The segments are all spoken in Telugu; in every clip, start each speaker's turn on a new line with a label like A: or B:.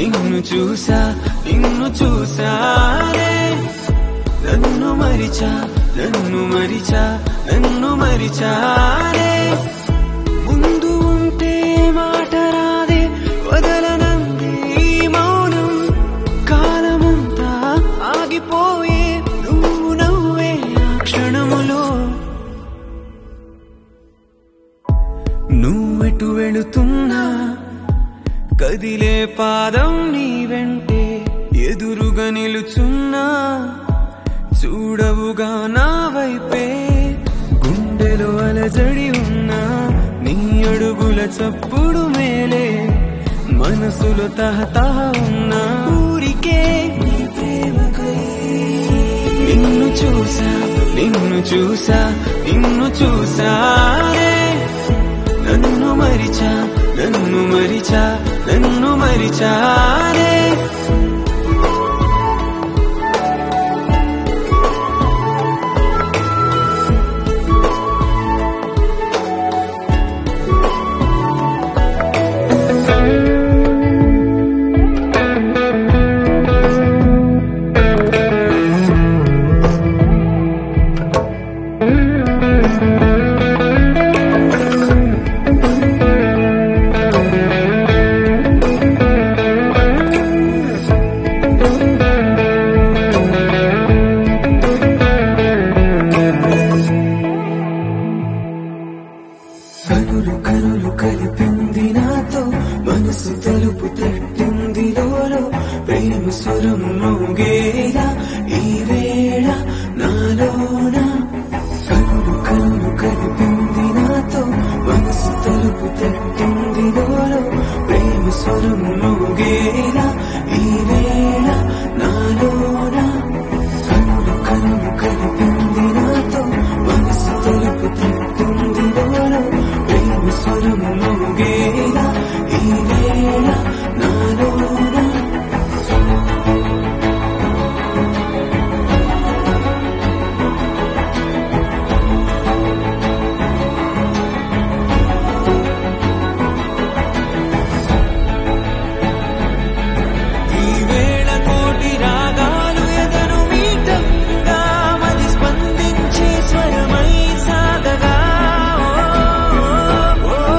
A: నిన్ను చూసా నిన్ను చూసానే నన్ను మరిచా నన్ను మరిచా నన్ను మరిచానే ముందు ఉంటే మాట రాదే వదలనంది ఈ మౌనం కాలమంతా ఆగిపోయే నువ్వు నవ్వే ఆ క్షణములో నువ్వెటు వెళుతున్నా కదిలే పాదం నీ వెంటే ఎదురుగా నిలుచున్నా చూడవుగా నా వైపే గుండెలో అలజడి ఉన్నా నీ అడుగుల చప్పుడు మేలే మనసులో తహతహ ఉన్నా ఊరికే నీ ప్రేమకై నిన్ను చూసా నిన్ను చూసా నిన్ను చూసానే నన్ను మరిచా నన్ను మరిచా నన్ను మరిచానే కనులు కనులు కలిపింది నాతో మనసు తలుపు తట్టింది లోలో ప్రేమ స్వరము మోగేలా ఈ వేళ నాలోన కనులు కనులు కలిపింది నాతో మనసు తలుపు తట్టింది లోలో ప్రేమ స్వరము మోగేలా ఈ వేళ నాలోన కనులు కనులు కలిపింది నాతో మనసు తలుపు తట్టింది లోలో ప్రేమ స్వరము మోగేలా ఈ వేళ నాలోన ఈ వేళ కోటి రాగాలు ఎదను మీటంగా మది స్పందించే స్వరమై సాగగా ఓ, ఓ,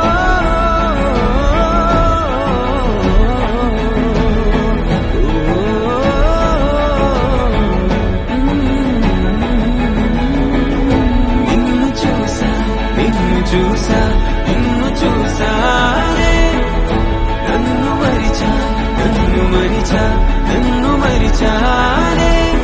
A: నిన్ను చూసా నిన్ను చూసా నిన్ను చూసానే నన్ను మరిచా నన్ను మరిచా నన్ను మరిచానే